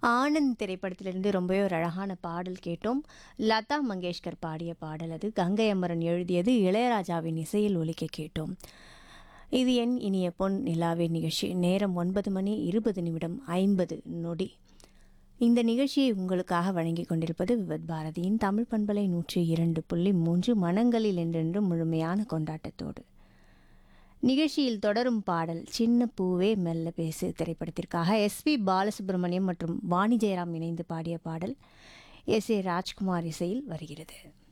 ஆனந்த் திரைப்படத்திலிருந்து ரொம்பவே ஒரு அழகான பாடல் கேட்டோம் லதா மங்கேஷ்கர் பாடிய பாடல் அது கங்கை அமரன் எழுதியது இளையராஜாவின் இசையில் ஒலிக்க கேட்டோம் இது என் இனிய பொன் நிலாவின் நிகழ்ச்சி நேரம் ஒன்பது மணி இருபது நிமிடம் ஐம்பது நொடி இந்த நிகழ்ச்சியை உங்களுக்காக வழங்கி கொண்டிருப்பது விவத் பாரதியின் தமிழ் பண்பலை நூற்றி இரண்டு புள்ளி மூன்று மனங்களில் என்றென்று முழுமையான கொண்டாட்டத்தோடு நிகழ்ச்சியில் தொடரும் பாடல் சின்ன பூவே மெல்ல பேசு திரைப்படத்திற்காக எஸ்பி பாலசுப்ரமணியம் மற்றும் வாணி ஜெயராம் இணைந்து பாடிய பாடல் எஸ் ஏ ராஜ்குமார் இசையில் வருகிறது